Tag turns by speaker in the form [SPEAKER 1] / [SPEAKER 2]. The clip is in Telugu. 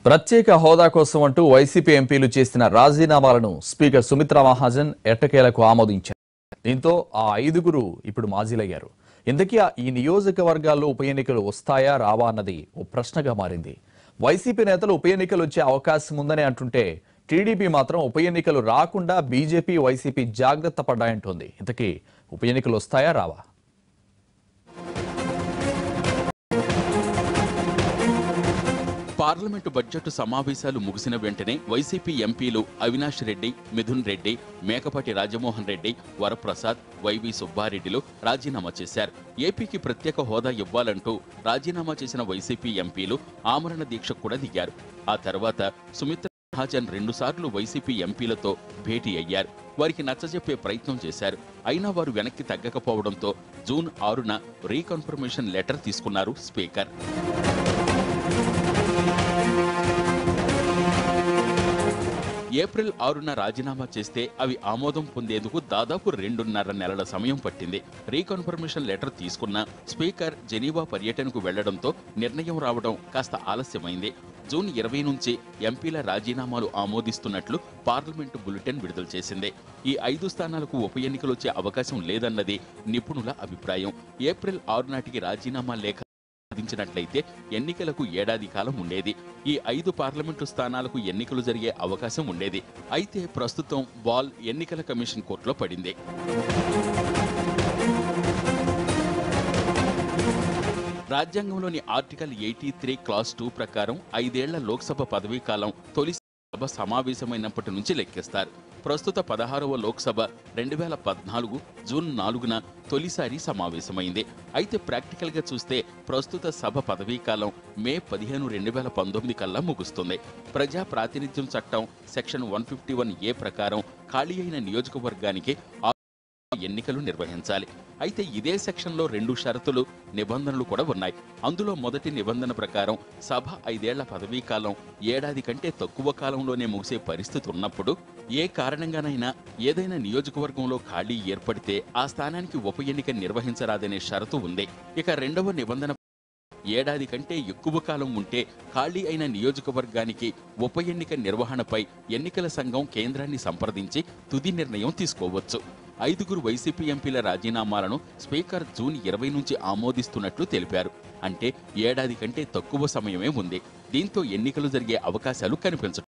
[SPEAKER 1] ప్రత్యేక హోదా కోసం అంటూ వైసీపీ ఎంపీలు చేసిన రాజీనామాలను స్పీకర్ సుమిత్రా మహాజన్ ఎట్టకేలకు ఆమోదించారు దీంతో ఆ ఐదుగురు ఇప్పుడు మాజీలయ్యారు ఇంతకీ ఆ ఈ నియోజకవర్గాల్లో ఉప ఎన్నికలు వస్తాయా రావా అన్నది ఓ ప్రశ్నగా మారింది వైసీపీ నేతలు ఉప ఎన్నికలు వచ్చే అవకాశం ఉందని అంటుంటే టీడీపీ మాత్రం ఉప ఎన్నికలు రాకుండా బీజేపీ వైసీపీ జాగ్రత్త పడ్డాయంటోంది ఇంతకీ ఉప ఎన్నికలు వస్తాయా రావా
[SPEAKER 2] పార్లమెంటు బడ్జెట్ సమావేశాలు ముగిసిన వెంటనే వైసీపీ ఎంపీలు అవినాష్ రెడ్డి మిథున్ రెడ్డి మేకపాటి రాజమోహన్ రెడ్డి వరప్రసాద్ వైవి సుబ్బారెడ్డిలు రాజీనామా చేశారు ఏపీకి ప్రత్యేక హోదా ఇవ్వాలంటూ రాజీనామా చేసిన వైసీపీ ఎంపీలు ఆమరణ దీక్ష కూడా దిగారు ఆ తర్వాత సుమిత్ర మహాజన్ రెండుసార్లు వైసీపీ ఎంపీలతో భేటీ అయ్యారు వారికి నచ్చజెప్పే ప్రయత్నం చేశారు అయినా వారు వెనక్కి తగ్గకపోవడంతో జూన్ ఆరున రీకన్ఫర్మేషన్ లెటర్ తీసుకున్నారు స్పీకర్ ఏప్రిల్ ఆరున రాజీనామా చేస్తే అవి ఆమోదం పొందేందుకు దాదాపు రెండున్నర నెలల సమయం పట్టింది రీకన్ఫర్మేషన్ లెటర్ తీసుకున్న స్పీకర్ జెనీవా పర్యటనకు వెళ్లడంతో నిర్ణయం రావడం కాస్త ఆలస్యమైంది జూన్ ఇరవై నుంచి ఎంపీల రాజీనామాలు ఆమోదిస్తున్నట్లు పార్లమెంటు బులెటిన్ విడుదల చేసింది ఈ ఐదు స్థానాలకు ఉప ఎన్నికలు వచ్చే అవకాశం లేదన్నది నిపుణుల అభిప్రాయం ఏప్రిల్ ఆరు నాటికి రాజీనామా లేఖ సాధించినట్లయితే ఎన్నికలకు ఏడాది కాలం ఉండేది ఈ ఐదు పార్లమెంటు స్థానాలకు ఎన్నికలు జరిగే అవకాశం ఉండేది అయితే ప్రస్తుతం బాల్ ఎన్నికల కమిషన్ కోర్టులో పడింది రాజ్యాంగంలోని article eighty three clause two ప్రకారం ఐదేళ్ల లోక్సభ పదవీ కాలం తొలి సభ సమావేశమైనప్పటి నుంచి లెక్కిస్తారు ప్రస్తుత పదహారవ లోక్సభ రెండు వేల పద్నాలుగు జూన్ నాలుగున తొలిసారి సమావేశమైంది అయితే ప్రాక్టికల్ గా చూస్తే ప్రస్తుత సభ పదవీ కాలం మే పదిహేను రెండు వేల పంతొమ్మిది కల్లా ముగుస్తుంది ప్రజా ప్రాతినిధ్యం చట్టం section one fifty one A ప్రకారం ఖాళీ అయిన నియోజకవర్గానికి ఆ ఎన్నికలు నిర్వహించాలి అయితే ఇదే సెక్షన్లో రెండు షరతులు నిబంధనలు కూడా ఉన్నాయి అందులో మొదటి నిబంధన ప్రకారం సభ ఐదేళ్ల పదవీ కాలం ఏడాది కంటే తక్కువ కాలంలోనే ముగిసే పరిస్థితి ఉన్నప్పుడు ఏ కారణంగానైనా ఏదైనా నియోజకవర్గంలో ఖాళీ ఏర్పడితే ఆ స్థానానికి ఉప ఎన్నిక నిర్వహించరాదనే షరతు ఉంది ఇక రెండవ నిబంధన ఏడాది కంటే ఎక్కువ కాలం ఉంటే ఖాళీ అయిన నియోజకవర్గానికి ఉప ఎన్నిక నిర్వహణపై ఎన్నికల సంఘం కేంద్రాన్ని సంప్రదించి తుది నిర్ణయం తీసుకోవచ్చు ఐదుగురు వైసీపీ ఎంపీల రాజీనామాలను స్పీకర్ జూన్ ఇరవై నుంచి ఆమోదిస్తున్నట్లు తెలిపారు అంటే ఏడాది కంటే తక్కువ సమయమే ఉంది దీంతో ఎన్నికలు జరిగే అవకాశాలు కనిపించడం